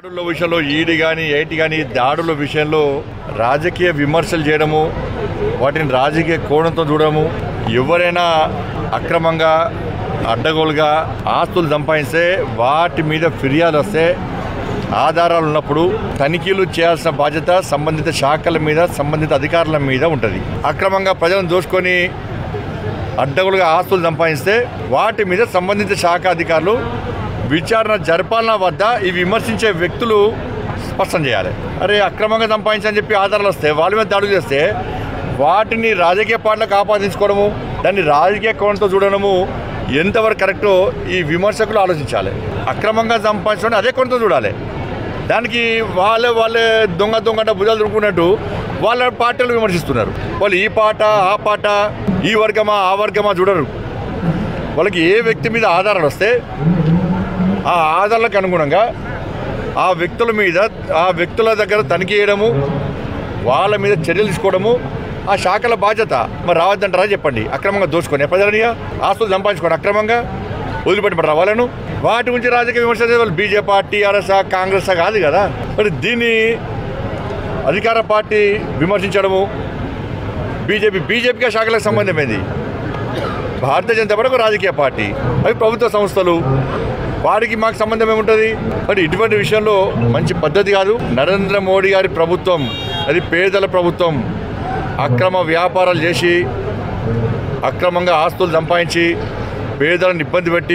దాడుల విషయంలో ఈడి కానీ ఐటీ కానీ దాడుల విషయంలో రాజకీయ విమర్శలు చేయడము వాటిని రాజకీయ కోణంతో చూడడము ఎవరైనా అక్రమంగా అడ్డగోలుగా ఆస్తులు సంపాదిస్తే వాటి మీద ఫిర్యాదు వస్తే ఆధారాలు ఉన్నప్పుడు తనిఖీలు చేయాల్సిన బాధ్యత సంబంధిత శాఖల మీద సంబంధిత అధికారుల మీద ఉంటుంది అక్రమంగా ప్రజలను దోచుకొని అడ్డగోలుగా ఆస్తులు సంపాదిస్తే వాటి మీద సంబంధిత శాఖ అధికారులు విచారణ జరపాలన్న వద్ద ఈ విమర్శించే వ్యక్తులు స్పష్టం చేయాలి అరే అక్రమంగా సంపాదించని చెప్పి ఆధారాలు వస్తే వాళ్ళ మీద దాడులు చేస్తే వాటిని రాజకీయ పార్టీలకు ఆపాదించుకోవడము దాన్ని రాజకీయ కోణంతో చూడడము ఎంతవరకు కరెక్టో ఈ విమర్శకులు ఆలోచించాలి అక్రమంగా సంపాదించడం అదే కోణంతో చూడాలి దానికి వాళ్ళే వాళ్ళే దొంగ దొంగట భుజాలు దొరుకున్నట్టు వాళ్ళ పార్టీలు విమర్శిస్తున్నారు వాళ్ళు ఈ పాట ఆ పాట ఈ వర్గమా ఆ వర్గమా చూడరు వాళ్ళకి ఏ వ్యక్తి మీద ఆధారాలు వస్తే ఆ ఆధారాలకు అనుగుణంగా ఆ వ్యక్తుల మీద ఆ వ్యక్తుల దగ్గర తనిఖీ చేయడము వాళ్ళ మీద చర్యలు తీసుకోవడము ఆ శాఖల బాధ్యత మరి రావద్దంటారా చెప్పండి అక్రమంగా దోచుకొని ప్రజలనిగా ఆస్తులు సంపాదించుకొని అక్రమంగా వదిలిపెట్టి మరి వాళ్ళను వాటి గురించి రాజకీయ విమర్శ చేసే వాళ్ళు బీజేపీ టీఆర్ఎస్ కాంగ్రెస్ కాదు కదా మరి దీన్ని అధికార పార్టీ విమర్శించడము బీజేపీ బీజేపీకి ఆ శాఖలకు సంబంధమైంది భారతీయ జనతా పార్టీ ఒక రాజకీయ పార్టీ అవి ప్రభుత్వ సంస్థలు వారికి మాకు సంబంధం ఏముంటుంది మరి ఇటువంటి విషయంలో మంచి పద్ధతి కాదు నరేంద్ర మోడీ గారి ప్రభుత్వం అది పేదల ప్రభుత్వం అక్రమ వ్యాపారాలు చేసి అక్రమంగా ఆస్తులు సంపాదించి పేదలను ఇబ్బంది పెట్టి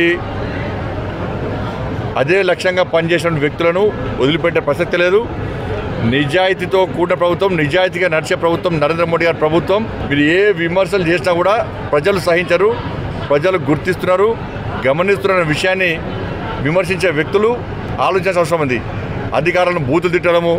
అదే లక్ష్యంగా పనిచేసిన వ్యక్తులను వదిలిపెట్టే ప్రసక్తి లేదు నిజాయితీతో కూడిన ప్రభుత్వం నిజాయితీగా నడిచే ప్రభుత్వం నరేంద్ర మోడీ గారి ప్రభుత్వం మీరు ఏ విమర్శలు చేసినా కూడా ప్రజలు సహించరు ప్రజలు గుర్తిస్తున్నారు గమనిస్తున్న విషయాన్ని విమర్శించే వ్యక్తులు ఆలోచించాల్సిన అవసరం ఉంది అధికారులను బూతులు తిట్టడము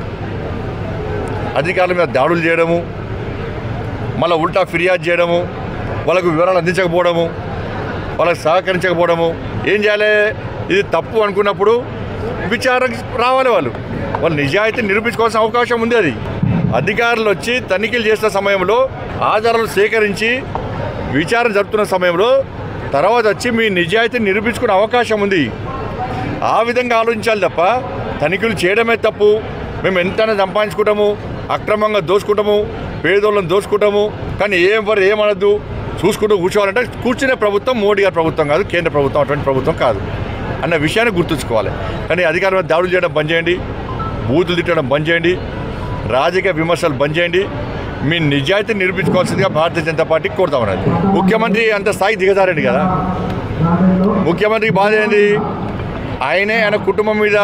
అధికారుల మీద దాడులు చేయడము మళ్ళీ ఉల్టా ఫిర్యాదు చేయడము వాళ్ళకు వివరాలు అందించకపోవడము వాళ్ళకి సహకరించకపోవడము ఏం చేయాలి ఇది తప్పు అనుకున్నప్పుడు విచారణ రావాలి వాళ్ళు వాళ్ళు నిజాయితీ నిరూపించుకోవాల్సిన అవకాశం ఉంది అది అధికారులు వచ్చి తనిఖీలు చేసిన సమయంలో ఆధారాలు సేకరించి విచారణ జరుపుతున్న సమయంలో తర్వాత వచ్చి మీ నిజాయితీ నిరూపించుకునే అవకాశం ఉంది ఆ విధంగా ఆలోచించాలి తప్ప తనిఖీలు చేయడమే తప్పు మేము ఎంతైనా సంపాదించుకుంటాము అక్రమంగా దోచుకుంటాము పేదోళ్ళని దోచుకుంటాము కానీ ఏం వారు ఏమనద్దు చూసుకుంటూ కూర్చోవాలంటే కూర్చునే ప్రభుత్వం మోడీ గారి ప్రభుత్వం కాదు కేంద్ర ప్రభుత్వం అటువంటి ప్రభుత్వం కాదు అన్న విషయాన్ని గుర్తుంచుకోవాలి కానీ అధికారం మీద దాడులు చేయడం బంద్ చేయండి బూతులు తిట్టడం బంద్ చేయండి రాజకీయ విమర్శలు బంద్ చేయండి మీ నిజాయితీ నిరూపించుకోవాల్సిందిగా భారతీయ జనతా పార్టీ కోరుతామన్నది ముఖ్యమంత్రి అంత స్థాయి దిగజారండి కదా ముఖ్యమంత్రికి బాధ ఏంది ఆయనే ఆయన కుటుంబం మీద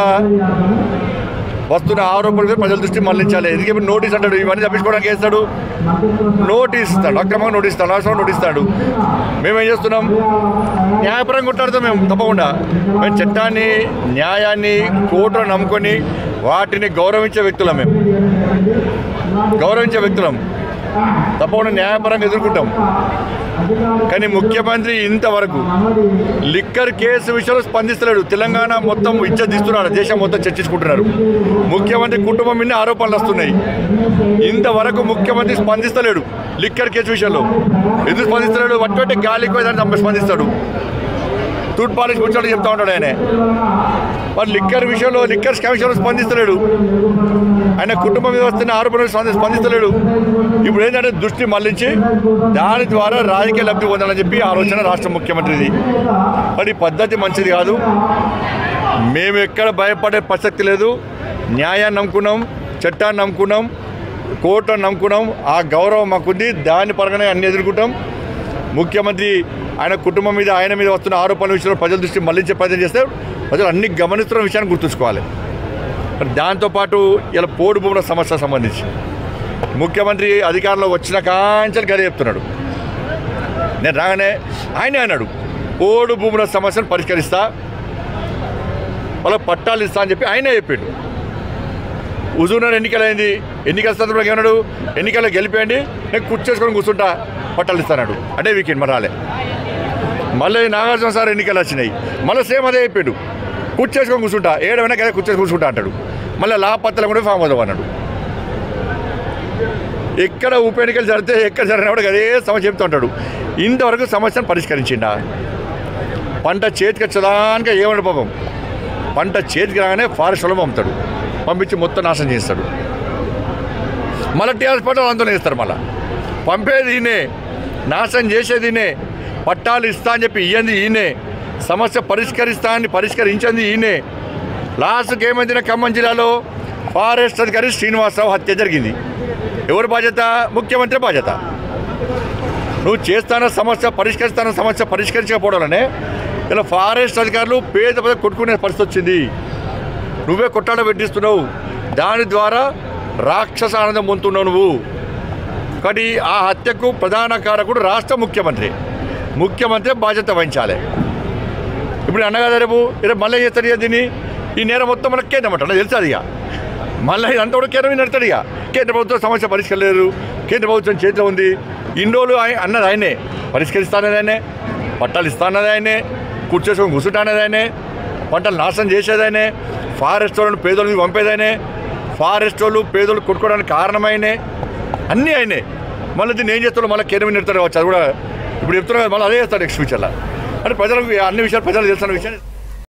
వస్తున్న ఆరోపణల మీద ప్రజల దృష్టి మళ్లించాలి ఎందుకంటే నోటీస్ అంటాడు ఇవన్నీ తప్పించుకోవడానికి వేస్తాడు నోటీస్ ఇస్తాడు అక్రమంగా నోటీస్ ఇస్తాడు అవసరం నోటీస్ ఇస్తాడు మేమేం చేస్తున్నాం న్యాయపరంగా కొట్టాడుతాం మేము తప్పకుండా మేము చట్టాన్ని న్యాయాన్ని కోర్టును నమ్ముకొని వాటిని గౌరవించే వ్యక్తులం మేము గౌరవించే వ్యక్తులం తప్పకుండా న్యాయపరంగా ఎదుర్కొంటాం కానీ ముఖ్యమంత్రి ఇంతవరకు లిక్కర్ కేసు విషయంలో స్పందిస్తలేడు తెలంగాణ మొత్తం ఇచ్చ తీస్తున్నాడు దేశం మొత్తం చర్చించుకుంటున్నారు ముఖ్యమంత్రి కుటుంబం మీద ఆరోపణలు వస్తున్నాయి ఇంతవరకు ముఖ్యమంత్రి స్పందిస్తలేడు లిక్కర్ కేసు విషయంలో ఎందుకు స్పందిస్తలేడు అటువంటి గాలి ఎక్కువ దాన్ని స్పందిస్తాడు తూట్ పాలిష్ కూర్చోడు చెప్తా ఉంటాడు ఆయన మరి లిక్కర్ విషయంలో లిక్కర్ స్కామ్ విషయంలో స్పందిస్తలేడు ఆయన కుటుంబం మీద వస్తున్న ఆరోపణలు స్పంది- స్పందిస్తలేడు ఇప్పుడు ఏంటంటే దృష్టి మళ్లించి దాని ద్వారా రాజకీయ లబ్ధి పొందాలని చెప్పి ఆలోచన రాష్ట్ర ముఖ్యమంత్రిది మరి ఈ పద్ధతి మంచిది కాదు మేము ఎక్కడ భయపడే ప్రసక్తి లేదు న్యాయాన్ని నమ్ముకున్నాం చట్టాన్ని నమ్ముకున్నాం కోర్టును నమ్ముకున్నాం ఆ గౌరవం మాకుంది దాని పరంగానే అన్ని ఎదుర్కొంటాం ముఖ్యమంత్రి ఆయన కుటుంబం మీద ఆయన మీద వస్తున్న ఆరోపణల విషయంలో ప్రజల దృష్టి మళ్లించే ప్రయత్నం చేస్తే ప్రజలు అన్ని గమనిస్తున్న విషయాన్ని గుర్తుంచుకోవాలి మరి దాంతోపాటు ఇలా పోడు భూముల సమస్య సంబంధించి ముఖ్యమంత్రి అధికారంలో వచ్చిన కాంచెలు గది చెప్తున్నాడు నేను రాగానే ఆయనే అన్నాడు పోడు భూముల సమస్యను పరిష్కరిస్తా వాళ్ళ పట్టాలు ఇస్తా అని చెప్పి ఆయనే చెప్పాడు హుజూర్నగర్ ఎన్నికలైంది ఎన్నికల సందర్భంగా ఏమన్నాడు ఎన్నికల్లో గెలిపేయండి నేను కూర్చేసుకొని కూర్చుంటా పట్టాలు ఇస్తాడు అంటే వీకెండ్ మరి రాలే మళ్ళీ నాగార్జున సార్ ఎన్నికలు వచ్చినాయి మళ్ళీ సేమ్ అదే చెప్పాడు కూర్చేసుకొని కూర్చుంటా ఏడమైనా కదా కూర్చేసి కూర్చుంటా అంటాడు మళ్ళీ లాపత్తలు కూడా ఫామ్ అవుతావు అన్నాడు ఎక్కడ ఉప ఎన్నికలు జరిగితే ఎక్కడ జరిగినా కూడా అదే సమస్య చెప్తూ ఉంటాడు ఇంతవరకు సమస్యను పరిష్కరించిండా పంట చేతికి వచ్చేదానిక ఏమన్నాడు పాపం పంట చేతికి రాగానే ఫారెస్ట్ వాళ్ళు పంపుతాడు పంపించి మొత్తం నాశనం చేస్తాడు మళ్ళీ టీఆర్ఎస్ పట్టాలు ఆందోళన చేస్తారు మళ్ళీ పంపేది ఈయనే నాశనం చేసేది ఈయనే పట్టాలు ఇస్తా అని చెప్పి ఇయ్యంది ఈయనే సమస్య పరిష్కరిస్తా అని పరిష్కరించింది ఈయనే లాస్ట్కి ఏమైంది ఖమ్మం జిల్లాలో ఫారెస్ట్ అధికారి శ్రీనివాసరావు హత్య జరిగింది ఎవరు బాధ్యత ముఖ్యమంత్రి బాధ్యత నువ్వు చేస్తాన సమస్య పరిష్కరిస్తాన సమస్య పరిష్కరించకపోవడంలోనే ఇలా ఫారెస్ట్ అధికారులు పేద పేద కొట్టుకునే పరిస్థితి వచ్చింది నువ్వే కొట్టాడ పెట్టిస్తున్నావు దాని ద్వారా రాక్షస ఆనందం పొందుతున్నావు నువ్వు కానీ ఆ హత్యకు ప్రధాన కారకుడు రాష్ట్ర ముఖ్యమంత్రి ముఖ్యమంత్రి బాధ్యత వహించాలి ఇప్పుడు అన్నగా రేపు రేపు మళ్ళీ చేస్తాడు ఇక దీన్ని ఈ నేరం మొత్తం మనకి కేంద్రం అంటాడు తెలుసు అది ఇక మళ్ళీ ఇదంతా కూడా కేంద్రం నడతాడు ఇక కేంద్ర ప్రభుత్వం సమస్య పరిష్కరించలేదు కేంద్ర ప్రభుత్వం చేతిలో ఉంది ఇన్ని రోజులు ఆయ- అన్నది ఆయనే పరిష్కరిస్తానది ఆయనే పట్టాలు ఇస్తానది ఆయనే కూర్చోసుకొని కూర్చుంటానది ఆయనే పంటలు నాశనం చేసేది ఆయనే ఫారెస్ట్ వాళ్ళని పేదోళ్ళని పంపేదాయనే ఫారెస్ట్ వాళ్ళు పేదోళ్ళు కొట్టుకోవడానికి కారణమైనే అన్నీ అయినాయి మళ్ళీ దీన్ని ఏం చేస్తారో మళ్ళీ కేంద్రం నెడతారు కావచ్చు అది కూడా ఇప్పుడు చెప్తున్నారు కదా, మళ్ళీ అదే చేస్తాడు నెక్స్ట్ ఫ్యూచర్లో అంటే ప్రజలకు అన్ని విషయాలు ప్రజలు చేస్తున్న విషయాన్ని